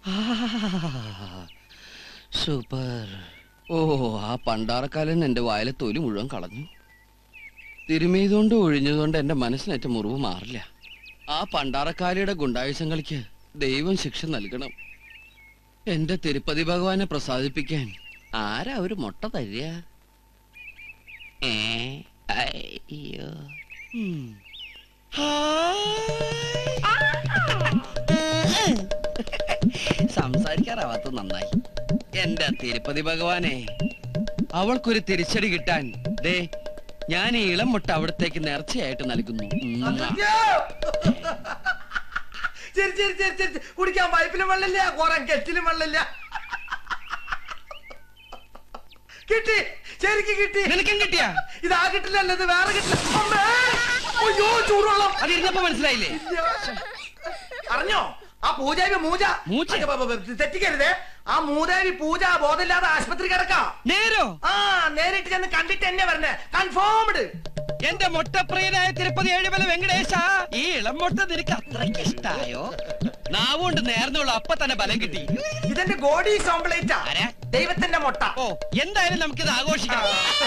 Super ഓ ആ പണ്ടാറക്കാലൻ എന്റെ വായിലെ തൊലി മുഴുവൻ കളഞ്ഞു തിരുമിയതുകൊണ്ട് ഒഴിഞ്ഞതുകൊണ്ട് എന്റെ മനസ്സിനേറ്റ മുറിവ് മാറില്ല ആ പണ്ടാറക്കാലിയുടെ ഗുണ്ടായുസം കളിക്ക് ദൈവം ശിക്ഷ നൽകണം എന്റെ തിരുപ്പതി ഭഗവാനെ പ്രസാദിപ്പിക്കാൻ ആരാ ഒരു മുട്ട തരിക ഏ അയ്യോ ഉം. സംസാരിക്കാറാവാത്ത നന്നായി എന്റെ തിരുപ്പതി ഭഗവാനെ അവൾക്കൊരു തിരിച്ചടി കിട്ടാൻ ദേ ഞാൻ ഈ ഇളം മുട്ട അവിടത്തേക്ക് നേർച്ചയായിട്ട് നൽകുന്നു ഉം. ശരി ശരി ശരി ശരി കുടിക്കാൻ പൈപ്പിലും വെള്ളമില്ല കുറെ കെറ്റിലും വെള്ളമില്ല കിട്ടി ശരിക്ക് കിട്ടി നിനക്കും കിട്ടിയാ ഇതാ കിട്ടില്ലല്ലോ ഇത് വേറെ കിട്ടില്ല അമ്മേ! അയ്യോ ചൂടുവെള്ളം അത് ഇരുന്നപ്പോ മനസ്സിലായില്ലേ അറിഞ്ഞോ ആ പൂജാരി മൂജ മൂജ? അയ്യോ, ബ- ബ- ബ- തെറ്റിക്കരുത് ആ മൂതാരി പൂജ ബോധമില്ലാതെ ആശുപത്രി കിടക്കാം നേരോ ആ നേരിട്ട് ചെന്ന് കണ്ടിട്ട് എന്നെ വരണേ കൺഫേംഡ് എന്റെ മുട്ടപ്രിയനായ തിരുപ്പതി ഏഴുമല വെങ്കടേശ ഈ ഇളം മുട്ട നിനക്ക് അത്രയ്ക്ക് ഇഷ്ടായോ നാവുകൊണ്ട് നേർന്നുള്ള അപ്പൊ തന്നെ ബലം കിട്ടി ഇതെന്റെ ഗോഡി സോംപ്ലേറ്റാ ആരാ? ദൈവത്തിന്റെ മുട്ട ഓ എന്തായാലും നമുക്കിത് ആഘോഷിക്കാം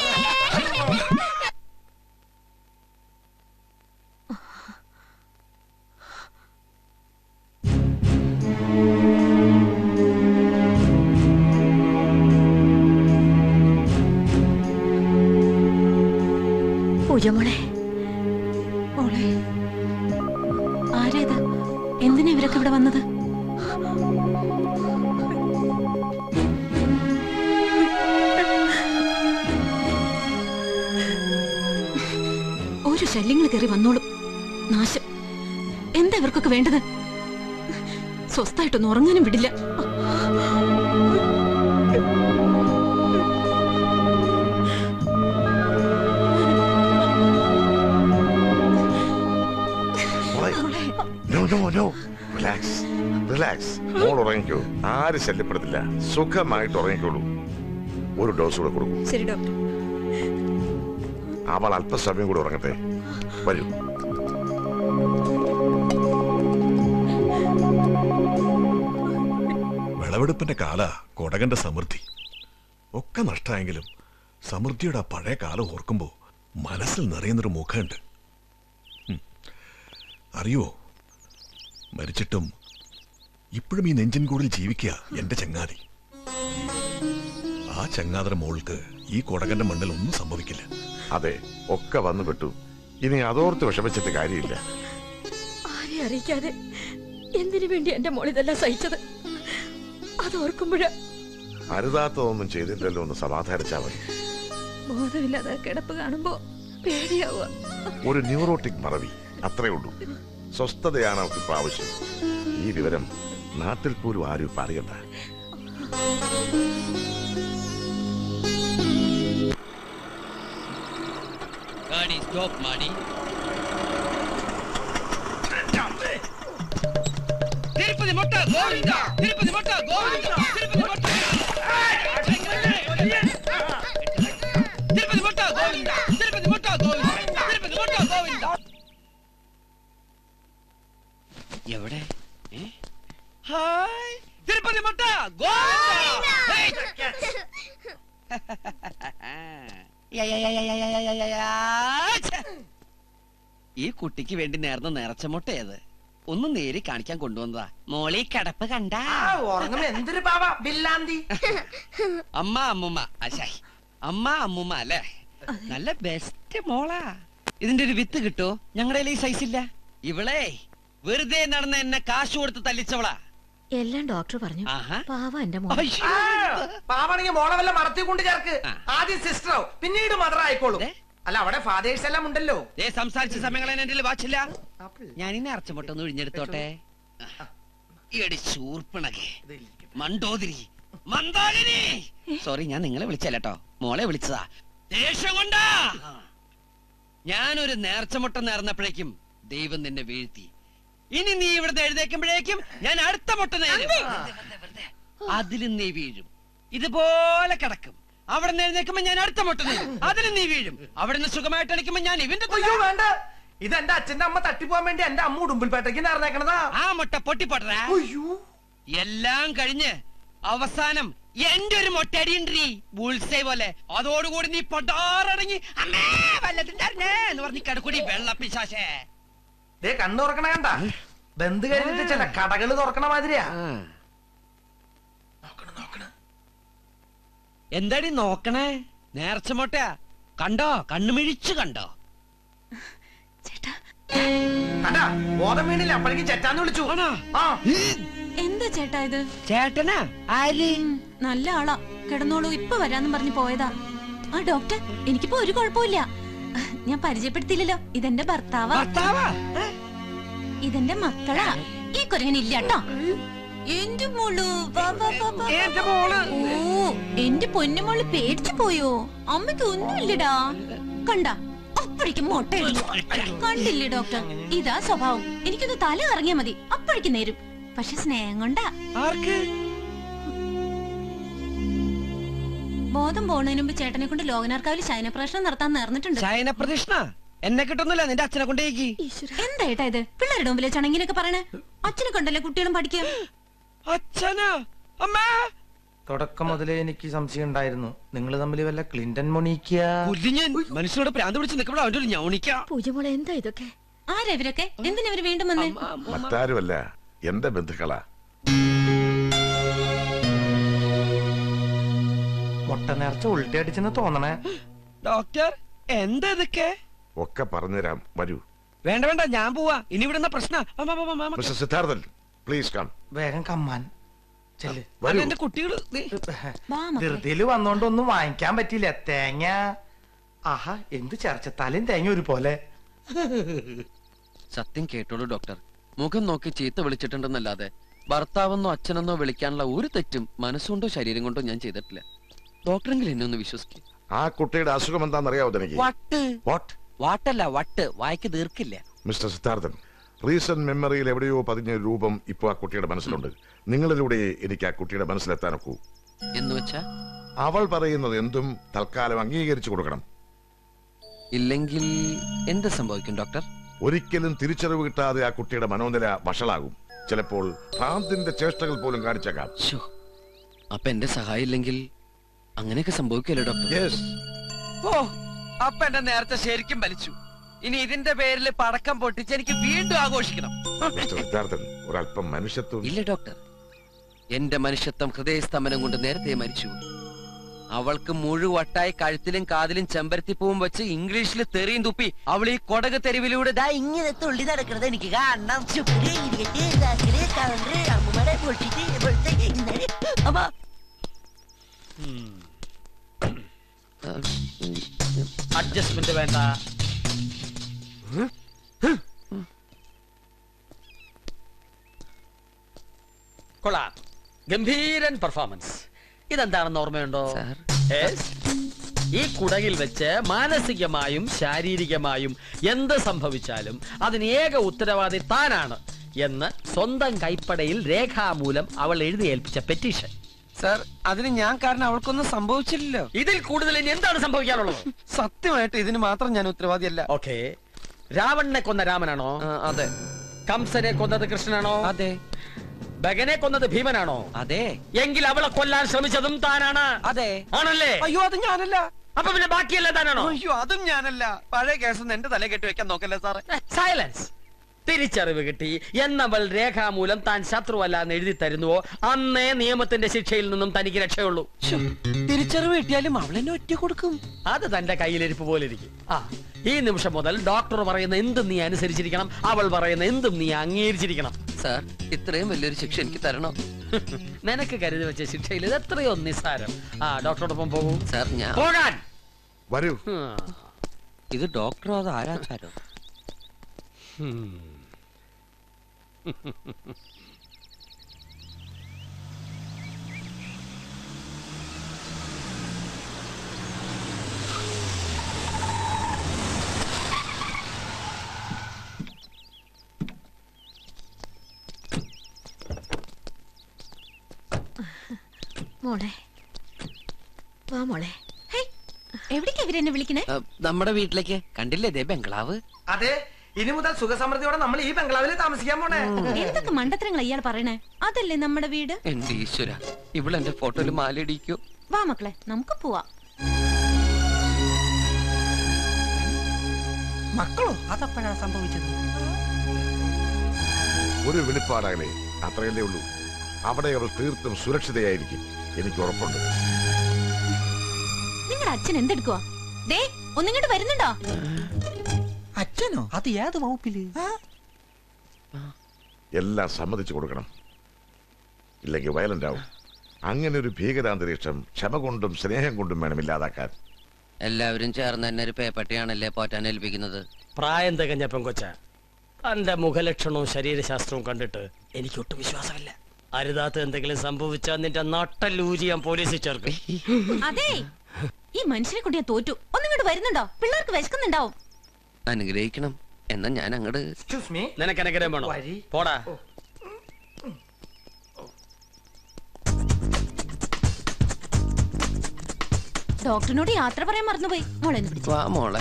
പൂജ മോളെ മോളെ ആരേത് എന്തിനാ ഇവരൊക്കെ ഇവിടെ വന്നത് ഓരോ ശല്യങ്ങൾ കയറി വന്നോളും നാശം എന്താ ഇവർക്കൊക്കെ വേണ്ടത് സ്വസ്ഥായിട്ടൊന്നും ഉറങ്ങാനും വിടില്ല no no no relax relax മോൾ ഉറങ്ങിക്കോ ആരും ശല്യപ്പെടുത്തില്ല സുഖമായിട്ട് ഉറങ്ങിക്കോളൂ ഒരു ഡോസ് കൂടെ കൊടുക്കൂ ശരി ഡോക്ടർ അവൾ അല്പസമയം കൂടെ ഉറങ്ങട്ടെ വരൂ വിളവെടുപ്പിന്റെ കാല കൊടകന്റെ സമൃദ്ധി ഒക്കെ നഷ്ടമായെങ്കിലും സമൃദ്ധിയുടെ ആ പഴയ കാലം ഓർക്കുമ്പോ മനസ്സിൽ നിറയുന്നൊരു മുഖമുണ്ട് ഉം. അറിയോ മരിച്ചിട്ടും ഇപ്പോഴും ഈ നെഞ്ചിൻ കൂടിൽ ജീവിക്കുക എന്റെ ചങ്ങാതി ആ ചങ്ങാതര മോൾക്ക് ഈ കൊടകന്റെ മണ്ണിൽ ഒന്നും സംഭവിക്കില്ല അതെ ഒക്കെ വന്നു പെട്ടു ഇനി അതോർത്ത് വിഷമിച്ചിട്ട് കാര്യമില്ല ആരെ അറിയിക്കാതെ എന്തിനു വേണ്ടി എന്റെ മോൾ ഇതെല്ലാം സഹിച്ചത് അത് ഓർക്കുമ്പോഴ അരുതാത്തതൊന്നും ചെയ്തില്ലല്ലോ എന്ന് സമാധാനിച്ചാൽ മതി ബോധമില്ലാതെ കിടപ്പ് കാണുമ്പോ പേടിയാവുക ഒരു ന്യൂറോട്ടിക് മറവി അത്രേ ഉള്ളൂ സ്വസ്ഥതയാണ് അവർക്ക് ഇപ്പൊ ആവശ്യം ഈ വിവരം നാട്ടിൽ പോലും ആരും ഇപ്പൊ അറിയണ്ട ഗാഡി സ്റ്റോപ്പ് മാടി തിരുപ്പതി മുട്ട ഗോവിന്ദ തിരുപ്പതി മുട്ട ഗോവിന്ദ തിരുപ്പതി മുട്ട തിരുപ്പതി മുട്ട ഗോവിന്ദ തിരുപ്പതി മുട്ട ഗോവിന്ദ തിരുപ്പതി മുട്ട ഗോവിന്ദ എവിടെ ഏ? ഹായ് തിരുപ്പതി മുട്ട ഗോവിന്ദ ഹേയ്. യ, യ, യ, യ, യ, യ, യ, യ, യ, ഛെ. ഈ കുട്ടിക്ക് വേണ്ടി നേർന്ന നേർച്ച മുട്ട ഏത് ഒന്ന് നേരി കാണിക്കാൻ കൊണ്ടുവന്നതാ മോളി കിടപ്പ് കണ്ട ആ ഉറങ്ങുമ്പോ എന്തൊരു പാവ ബില്ലാന്തി അമ്മ അമ്മുമ്മ അശായി അമ്മ അമ്മുമ്മ അല്ലേ നല്ല ബെസ്റ്റ് മോളാ ഇതിന്റെ ഒരു വിത്ത് കിട്ടോ ഞങ്ങളുടെ ഈ സൈസ് ഇല്ല ഇവളെ വെറുതെ നടന്ന എന്നെ കാശ് കൊടുത്ത് തല്ലിച്ചവളാ എല്ലാം ഡോക്ടർ പറഞ്ഞു ആഹാ. പാവ എന്റെ മോൾ അയ്യോ. ആ, പാവാണെങ്കിൽ മോളെ വല്ല മറത്തി കൊണ്ട് ചേർക്ക് ആ. ആദ്യം സിസ്റ്ററോ പിന്നീട് മദർ ആയിക്കോളും ദേ. അല്ല അവിടെ ഫാദേഴ്സ് എല്ലാം ഉണ്ടല്ലോ ദേ സംസാരിച്ച സമയങ്ങളെ എന്റെ വാച്ചില്ല ഞാൻ ഇനി അറച്ചമുട്ടൊന്ന് ഒഴിഞ്ഞെടുത്തോട്ടെ എടി ശൂർപ്പണകെ മണ്ടോതിരി മന്ദാകിനി സോറി ഞാൻ നിങ്ങളെ വിളിച്ചല്ലോ മോളെ വിളിച്ചതാ ദേഷ്യം കൊണ്ടാ ഞാനൊരു നേർച്ചമുട്ട നേർന്നപ്പോഴേക്കും ദൈവം നിന്നെ വീഴ്ത്തി ഇനി നീ ഇവിടുന്ന് എഴുന്നേക്കുമ്പോഴേക്കും ഞാൻ അടുത്ത മുട്ട നേരും അതിലും നീ വീഴും ഇതുപോലെ കിടക്കും അവിടെ നിന്ന് എഴുന്നേക്കുമ്പോ ഞാൻ അടുത്ത മുട്ട നേരും അതിലും നീ വീഴും അവിടെ നിന്ന് സുഖമായിട്ട് അടിക്കുമ്പോ ഞാൻ ഇവന്റെ അയ്യോ വേണ്ട ഇത് എന്റെ അച്ഛന്റെ അമ്മ തട്ടിപ്പോവാൻ വേണ്ടി എന്റെ അമ്മ ഉടുമ്പിൽപേട്ടയ്ക്ക് നേർന്നേക്കണതാ ആ മുട്ട പൊട്ടിപ്പൊട്ടറാ അയ്യോ എല്ലാം കഴിഞ്ഞ് അവസാനം എന്റെ ഒരു മൊട്ടടിയുണ്ടീ ബുൾസൈ പോലെ അതോടുകൂടി നീ പടാറടങ്ങി അമ്മേ വല്ലതുണ്ടായിരുന്നേ എന്ന് പറഞ്ഞ് കിടക്കൂടി വെള്ളപ്പിശാശേ ദേ കണ്ണു തുറക്കണ കണ്ട ബന്ധു കഴിഞ്ഞിട്ട് ചില കടകള് തുറക്കണ മാതിരിയാ നോക്കണ് നോക്കണ് എന്താടി നോക്കണേ നേർച്ച മൊട്ടയാ കണ്ടോ കണ്ണുമിഴിച്ചു കണ്ടോ ചേട്ടാ കണ്ടാ ബോധം വീണില്ല അപ്പോഴേക്കും ചെറ്റാന്ന് വിളിച്ചു ആണോ? ആ എന്താ ചേട്ടാ ഇത് ചേട്ടനാ ആര് ഉം, നല്ല ആളാ കിടന്നോളൂ ഇപ്പൊ വരാന്ന് പറഞ്ഞു പോയതാ ആ ഡോക്ടർ എനിക്കിപ്പോ ഒരു കുഴപ്പമില്ല ഞാൻ പരിചയപ്പെടുത്തിയില്ലല്ലോ ഇതെന്റെ ഭർത്താവാ ഭർത്താവാ ഏ? ഇതെന്റെ മക്കളാ ഈ കുരങ്ങനില്ല കേട്ടോ എന്റെ മോളു വാ, വാ, വാ, വാ. എന്റെ മോള് ഓ എന്റെ പൊന്നുമോള് പേടിച്ചു പോയോ അമ്മയ്ക്ക് ഒന്നുമില്ലടാ കണ്ട അപ്പോഴേക്കും മുട്ട ഇടുന്നു. കണ്ടില്ലേ ഡോക്ടർ ഇതാ സ്വഭാവം എനിക്കൊന്ന് തല ഇറങ്ങിയാ മതി അപ്പോഴേക്കും നേരും പക്ഷെ സ്നേഹം കൊണ്ടാ ആർക്ക് ബോധം പോണതിന് മുമ്പ് ചേട്ടനെ കൊണ്ട് ലോകനാർക്കാവിൽ ശയനപ്രശ്നം നടത്താൻ നേർന്നിട്ടുണ്ട് ശയന പ്രതിഷ്ണ എന്നെ കിട്ടുന്നില്ല നിന്റെ അച്ഛനെ കൊണ്ടേക്ക് എന്താ ഏട്ടാ ഇത് പിള്ളേരുടെ മുമ്പിലെ ചണങ്ങിനൊക്കെ പറയണേ അച്ഛനെ കൊണ്ടല്ലേ കുട്ടികളും പഠിക്കുക അച്ഛനാ അമ്മ തുടക്കം മുതലേ എനിക്ക് സംശയം ഉണ്ടായിരുന്നു നിങ്ങൾ തമ്മിൽ വല്ല ക്ലിന്റൺ മൊണീക്കിയ ഞാൻ മനുഷ്യനോട് പ്രാന്ത് പിടിച്ച് നിൽക്കുമ്പോൾ അവന്റെ ഒരു ഞൗണിക്ക പൂജമോളെ എന്താ ഇതൊക്കെ ആരാ ഇവരൊക്കെ എന്തിനാ ഇവര് വീണ്ടും വന്നേ മറ്റാരുമല്ല എന്റെ ബന്ധുക്കളാ മുട്ട നേർച്ച ഉൾട്ടി അടിച്ചെന്ന് തോന്നണേ ഡോക്ടർ എന്താ ഇതൊക്കെ ഒക്കെ പറഞ്ഞുതരാം വരൂ വേണ്ട വേണ്ട ഞാൻ പോവാ ഇനി ഇവിടുന്ന പ്രശ്ന മിസ്റ്റർ സിദ്ധാർത്ഥൻ പ്ലീസ് കം വേഗം കമ്മാൻ ചെല്ല് വരൂ എന്റെ കുട്ടികള് ദേ, വാ മക്കളെ. ധൃതിയില് വന്നോണ്ടൊന്നും വാങ്ങിക്കാൻ പറ്റില്ല തേങ്ങ ആഹാ എന്ത് ചർച്ച തലയും തേങ്ങ ഒരു പോലെ സത്യം കേട്ടോളൂ ഡോക്ടർ മുഖം നോക്കി ചീത്ത വിളിച്ചിട്ടുണ്ടെന്നല്ലാതെ ഭർത്താവെന്നോ അച്ഛനെന്നോ വിളിക്കാനുള്ള ഒരു തെറ്റും മനസ്സുകൊണ്ടോ ശരീരം കൊണ്ടോ ഞാൻ ചെയ്തിട്ടില്ല ഡോക്ടറെങ്കിലും എന്നെ ഒന്ന് വിശ്വസിക്കും ആ കുട്ടിയുടെ അസുഖം എന്താണെന്നറിയാവോ തനിക്ക് വട്ട് വാട്ട് വാട്ടല്ല വട്ട് വായിക്ക് ദീർക്കില്ല മിസ്റ്റർ സിദ്ധാർത്ഥൻ റീസെന്റ് മെമ്മറിയിൽ എവിടെയോ പതിഞ്ഞ ഒരു രൂപം ഇപ്പോൾ ആ കുട്ടിയുടെ മനസ്സിലുണ്ട് നിങ്ങളിലൂടെ എനിക്ക് ആ കുട്ടിയുടെ മനസ്സിലെത്താനൊക്കൂ എന്ന് വെച്ചാ അവൾ പറയുന്നത് എന്തും തൽക്കാലം അംഗീകരിച്ചു കൊടുക്കണം ഇല്ലെങ്കിൽ എന്ത് സംഭവിക്കും ഡോക്ടർ ഒരിക്കലും തിരിച്ചറിവ് കിട്ടാതെ ആ കുട്ടിയുടെ മനോനില വഷളാകും ചിലപ്പോൾ ഭ്രാന്തിന്റെ ചേഷ്ടകൾ പോലും കാണിച്ചേക്കാം ശോ. അപ്പൊ എന്റെ സഹായം ഇല്ലെങ്കിൽ അങ്ങനെയൊക്കെ സംഭവിക്കല്ലോ ഡോക്ടർ യെസ് ഓ അപ്പൊ എന്റെ നേരത്തെ ശരിക്കും വലിച്ചു ഇനി ഇതിന്റെ പേരിൽ പടക്കം പൊട്ടിച്ച് എനിക്ക് വീണ്ടും ആഘോഷിക്കണം മിസ്റ്റർ സിദ്ധാർത്ഥൻ ഒരല്പം മനുഷ്യത്വം ഇല്ല ഡോക്ടർ എന്റെ മനുഷ്യത്വം ഹൃദയസ്തംഭനം കൊണ്ട് നേരത്തെ മരിച്ചു അവൾക്ക് മുഴുവട്ടായി കഴുത്തിലും കാതിലും ചെമ്പരത്തിപ്പൂവും വെച്ച് ഇംഗ്ലീഷിൽ തെറിയും തുപ്പി അവൾ ഈ കൊടക് തെരുവിലൂടെ ദാ ഇങ്ങനെ തുള്ളി നടക്കുന്നത് എനിക്ക് കാണണം ചുക്ക് ഇരിക്കട്ട് ഇതാക്കല് കവറ് അമ്മമാരെ പൊട്ടിട്ട് ഇപ്പോഴത്തെ ഇന്നലെ അമ്മ അഡ്ജസ്റ്റ്മെന്റ് വേണ്ട കൊള്ളാം ഗംഭീരൻ പെർഫോമൻസ് ഇതെന്താണെന്ന് ഓർമ്മയുണ്ടോ സാർ. Yes. ഈ കുടകിൽ വെച്ച് മാനസികമായും ശാരീരികമായും എന്ത് സംഭവിച്ചാലും അതിന് ഏക ഉത്തരവാദി താനാണ് എന്ന് സ്വന്തം കൈപ്പടയിൽ രേഖാമൂലം അവൾ എഴുതി ഏൽപ്പിച്ച പെറ്റീഷൻ സാർ അതിന് ഞാൻ കാരണം അവൾക്കൊന്നും സംഭവിച്ചില്ലല്ലോ ഇതിൽ കൂടുതൽ ഇനി എന്താണ് സംഭവിക്കാനുള്ളത് സത്യമായിട്ട് ഇതിന് മാത്രം ഞാൻ ഉത്തരവാദിയല്ല ഓക്കെ രാവണനെ കൊന്ന രാമനാണോ ആ, അതെ കംസനെ കൊന്നത് കൃഷ്ണനാണോ അതെ ബഗനെ കൊന്നത് ഭീമനാണോ അതെ എങ്കിൽ അവളെ കൊല്ലാൻ ശ്രമിച്ചതും താനാണ് അതെ ആണല്ലേ അയ്യോ അത് ഞാനല്ല അപ്പൊ പിന്നെ ബാക്കിയല്ല താനാണോ അയ്യോ അതും ഞാനല്ല പഴയ കേസ് എന്റെ തല കെട്ടി വെക്കാൻ നോക്കല്ലേ സാറേ സൈലൻസ് തിരിച്ചറിവ് കിട്ടി എന്നവൾ രേഖാമൂലം താൻ ശത്രുവല്ല എന്ന് എഴുതി തരുന്നുവോ അന്നേ നിയമത്തിന്റെ ശിക്ഷയിൽ നിന്നും തനിക്ക് രക്ഷയുള്ളൂ ശ്ശോ, തിരിച്ചറിവ് കിട്ടിയാലും അവളെന്നെ ഒറ്റ കൊടുക്കും അത് തന്റെ കയ്യിലിരിപ്പ് പോലെ ഇരിക്കും ആ ഈ നിമിഷം മുതൽ ഡോക്ടർ പറയുന്ന എന്തും നീ അനുസരിച്ചിരിക്കണം അവൾ പറയുന്ന എന്തും നീ അംഗീകരിച്ചിരിക്കണം സാർ ഇത്രയും വലിയൊരു ശിക്ഷ എനിക്ക് തരണോ നിനക്ക് കരുതി വെച്ച ശിക്ഷയിൽ ഇത് എത്രയോ നിസ്സാരം ആ ഡോക്ടറോടൊപ്പം പോകൂ സാർ ഞാൻ പോകാൻ വരൂ ഹും. ഇത് ഡോക്ടറോ അത് ആരാച്ചാരോ ഹും. മോളെ വാ മോളെ എവിടേക്കാ ഇവരെന്നെ വിളിക്കണേ നമ്മുടെ വീട്ടിലേക്ക് കണ്ടില്ലേ ദേ ബംഗ്ലാവ് അതെ ഇനി മുതൽ സുഖസമൃദ്ധിയോടെ നമ്മൾ ഈ ബംഗ്ലാവിൽ താമസിക്കാൻ പോണേ എന്തൊക്കെ മണ്ടത്തരങ്ങൾ ഇയാൾ പറയണേ അതല്ലേ നമ്മുടെ വീട് എന്റെ ഈശ്വര ഇവളെന്റെ ഫോട്ടോയിൽ മാലയിടിക്കോ വാ മക്കളെ നമുക്ക് പോവാം മക്കളോ അതപ്പോഴാണ് സംഭവിച്ചത് ഒരു വെളിപ്പാടകലെ അത്രയല്ലേ ഉള്ളൂ അവിടെ അവൾ തീർത്തും സുരക്ഷിതയായിരിക്കും എനിക്ക് ഉറപ്പുണ്ട് നിങ്ങളുടെ അച്ഛൻ എന്തെടുക്കുവാ ദേ ഒന്നിങ്ങോട്ട് വരുന്നുണ്ടോ അച്ഛനോ അത് ഏത് വകുപ്പില് എല്ലാം സമ്മതിച്ചു കൊടുക്കണം ഇല്ലെങ്കിൽ വയലന്റ് ആവും അങ്ങനെ ഒരു ഭീകരാന്തരീക്ഷം ക്ഷമ കൊണ്ടും സ്നേഹം കൊണ്ടും വേണം ഇല്ലാതാക്കാൻ എല്ലാവരും ചേർന്ന് എന്നെ ഒരു പേപ്പട്ടിയാണല്ലേ പോറ്റാൻ ഏൽപ്പിക്കുന്നത് പ്രായം തികഞ്ഞ പെങ്കൊച്ച തന്റെ മുഖലക്ഷണവും ശരീരശാസ്ത്രവും കണ്ടിട്ട് എനിക്ക് ഒട്ടും വിശ്വാസമില്ല അരുതാത്ത എന്തെങ്കിലും സംഭവിച്ചാൽ നിന്റെ നട്ടല്ലൂരി ഞാൻ പോലീസിൽ ചേർക്കും അതെ ഈ മനുഷ്യനെ കൊണ്ട് ഞാൻ തോറ്റു ഒന്നിങ്ങോട്ട് വരുന്നുണ്ടോ പിള്ളേർക്ക് വിശക്കുന്നുണ്ടാവും അനുഗ്രഹിക്കണം എന്നാ ഞാൻ അങ്ങട് എക്സ്ക്യൂസ് മീ നിനക്ക് അനുഗ്രഹം വേണോ വരി. പോടാ ഡോക്ടറിനോട് യാത്ര പറയാൻ മറന്നുപോയി മോളെ ഒന്ന് പിടിച്ചു വാ മോളെ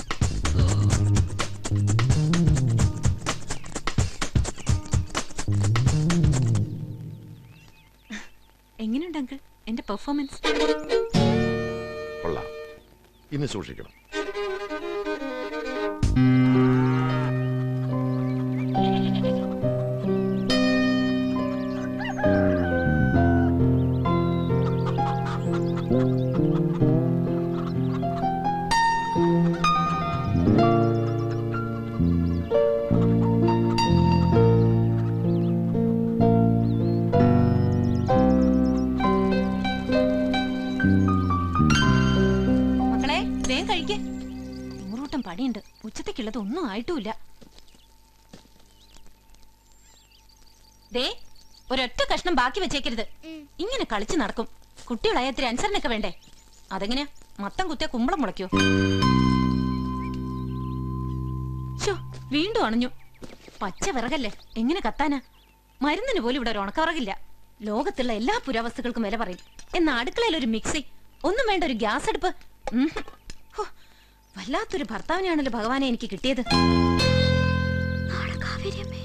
എങ്ങനെയുണ്ട് അങ്കിൾ എന്റെ പെർഫോമൻസ് കൊള്ളാം ഇനി സൂക്ഷിക്കണം മക്കളെ വേഗം കഴിക്ക് നൂറൂട്ടം പണിയുണ്ട് ഉച്ചത്തേക്കുള്ളത് ഒന്നും ആയിട്ടുമില്ല ദേ ഒരൊറ്റ കഷ്ണം ബാക്കി വെച്ചേക്കരുത് ഇങ്ങനെ കളിച്ചു നടക്കും കുട്ടികളായ ഇത്തിരി അനുസരണയൊക്കെ വേണ്ടേ അതെങ്ങനെയാ മത്തം കുത്തിയ കുമ്പളം മുളയ്ക്കോ ശോ വീണ്ടും അണഞ്ഞു പച്ച വിറകല്ലേ എങ്ങനെ കത്താനാ മരുന്നിന് പോലും ഇവിടെ ഒരു ഉണക്കവിറകില്ല ലോകത്തുള്ള എല്ലാ പുരാവസ്തുക്കൾക്കും വില പറയും എന്നാ അടുക്കളയിൽ ഒരു മിക്സി ഒന്നും വേണ്ട ഒരു ഗ്യാസ് അടുപ്പ് ഉം ഹും. ഹോ, വല്ലാത്തൊരു ഭർത്താവിനെയാണല്ലോ ഭഗവാനെ എനിക്ക് കിട്ടിയത് നാളെ കാവേരിയമ്മേ.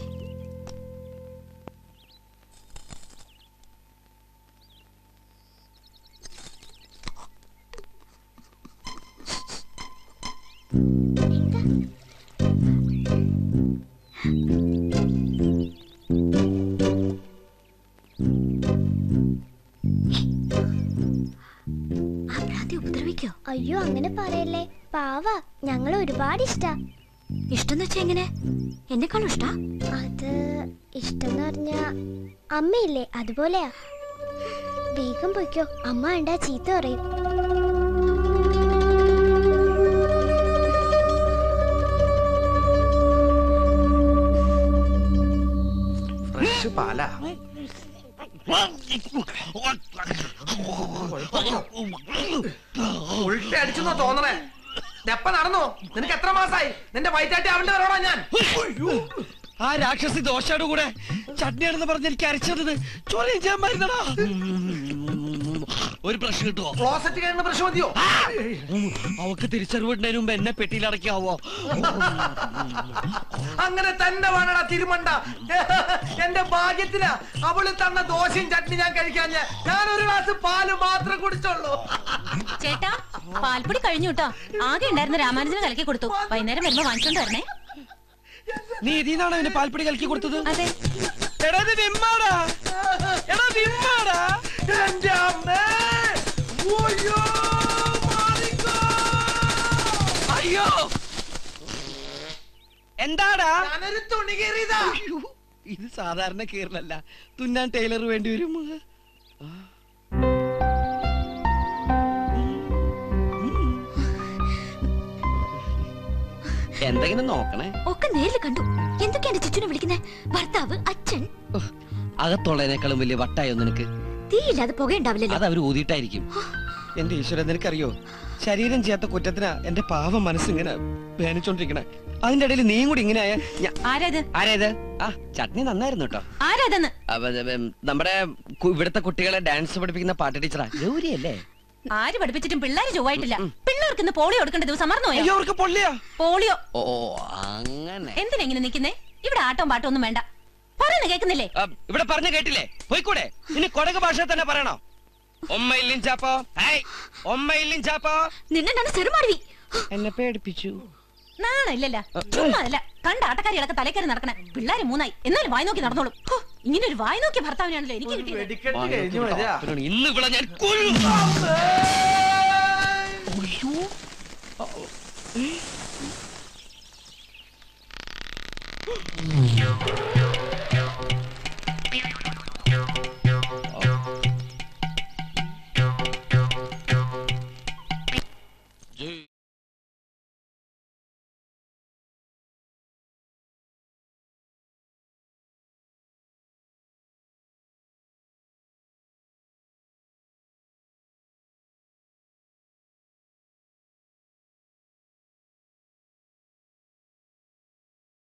ഉപദ്രവിക്കോ അയ്യോ അങ്ങനെ പറയല്ലേ പാവ ഞങ്ങൾ ഒരുപാട് ഇഷ്ട ഇഷ്ടം വെച്ചാ എങ്ങനെ എന്നെക്കാളും ഇഷ്ടാ അത് ഇഷ്ടം എന്ന് പറഞ്ഞ അമ്മയില്ലേ അതുപോലെയാ വേഗം പൊയ്ക്കോ അമ്മ കണ്ടാ ചീത്ത പറയും ഫ്രഷ് പാലാ ഉൾട്ടി അടിച്ചെന്നോ തോന്നണേ എപ്പ നടന്നു നിനക്ക് എത്ര മാസായി നിന്റെ വയറ്റാട്ടി അവന്റെ വരോടാ ഞാൻ ആ രാക്ഷസി ദോശയുടെ കൂടെ ചട്നിയാണെന്ന് പറഞ്ഞ് എനിക്ക് അരച്ചത് ചോദ്യം ചെയ്യാൻ മരുന്നടാ ഒരു ബ്രഷ് കിട്ടുമോ ക്ലോസറ്റ് കഴിയുന്ന പ്രശ്നം മതിയോ അവക്ക് തിരിച്ചറിവിടുന്നതിന് മുമ്പ് എന്നെ പെട്ടിയിൽ അടക്കാവോ അങ്ങനെ തന്നെ വേണടാ തിരുമണ്ട എന്റെ ഭാഗ്യത്തിനാ അവള് തന്ന ദോശയും ചട്നി ഞാൻ കഴിക്കാൻ ഞാൻ ഒരു ഗ്ലാസ് പാല് മാത്രം കുടിച്ചോളൂ ചേട്ടാ പാൽപ്പൊടി കഴിഞ്ഞു കേട്ടോ ആകെ ഉണ്ടായിരുന്ന രാമാനുജന് കലക്കി കൊടുത്തു വൈകുന്നേരം വരുമ്പോ വാങ്ങിച്ചോണ്ട് വരണേ നീ ഇതിന്നാണോ അവന് പാൽപ്പൊടി കലക്കി കൊടുത്തത് അതെ എടാ ഇത് വിമ്മാടാ എടാ വിമ്മാടാ എന്റെ അമ്മേ ഓയ്യോ മാറിക്കോ അയ്യോ എന്താടാ ഞാനൊരു തുണി കീറിയതാ അയ്യോ, ഇത് സാധാരണ കീറലല്ല തുന്നാൻ ടൈലർ വേണ്ടി വരും ആ. എന്തെങ്കിലും നോക്കണേ ഒക്കെ നേരിൽ കണ്ടു എന്തൊക്കെയാണ് ചിച്ചുനെ വിളിക്കുന്നത് ഭർത്താവ് അച്ഛൻ ഉഹ്, അകത്തുള്ളതിനേക്കാളും വലിയ വട്ടായോ നിനക്ക് തീയില്ലാതെ പുകയുണ്ടാവില്ലല്ലോ അത് അവര് ഊതിയിട്ടായിരിക്കും എന്റെ ഈശ്വരൻ നിനക്കറിയോ ശരീരം ചെയ്യാത്ത കുറ്റത്തിനാ എന്റെ പാവം മനസ്സിങ്ങനെ വേനിച്ചോണ്ടിരിക്കണേ അതിന്റെ ഇടയിൽ നീയും കൂടി ഇങ്ങനെ ആയ ഞാ- ആരാത് ആരേത് ആ ചട്നി നന്നായിരുന്നു കേട്ടോ ആരാതെന്ന് അപ്പൊ ഇത് ഉം, നമ്മുടെ കു- ഇവിടുത്തെ കുട്ടികളെ ഡാൻസ് പഠിപ്പിക്കുന്ന പാട്ട് ടീച്ചറാ ഗൗരി അല്ലേ ആര് പഠിപ്പിച്ചിട്ടും പിള്ളേര് ചൊവ്വായിട്ടില്ല പിള്ളേർക്ക് ഇന്ന് പോളിയോ കൊടുക്കേണ്ട ദിവസം മറന്നുപോയോ അയ്യോ അവർക്ക് പൊള്ളിയാ പോളിയോ ഓ അങ്ങനെ എന്തിനാ ഇങ്ങനെ നിക്കുന്നേ ഇവിടെ ആട്ടവും പാട്ടവും ഒന്നും വേണ്ട പറയുന്ന കേൾക്കുന്നില്ലേ ആ, ഇവിടെ പറഞ്ഞു കേട്ടില്ലേ പോയിക്കൂടെ ഇനി കൊടക് ഭാഷ തന്നെ പറയണോ ഒമ്മയില്ലും ചാപ്പോ ഹേയ് ഒമ്മയില്ലും ചാപ്പോ നിന്നെ ഞാൻ ചെറുമാടി എന്നെ പേടിപ്പിച്ചു നാണല്ലല്ല ചുമ്മാ അല്ല കണ്ട ആട്ടക്കാരികളൊക്കെ തലക്കറി നടക്കണേ പിള്ളേര് മൂന്നായി എന്നാലും വായി നോക്കി നടന്നോളും ഹോ, ഇങ്ങനെ ഒരു വായി നോക്കിയ ഭർത്താവിനാണല്ലോ എനിക്ക് കിട്ടിയത് വെടിക്കെട്ട് കഴിഞ്ഞു വരാ ഇന്ന് ഇവിടെ ഞാൻ കൊല്ലും. അയ്യോ.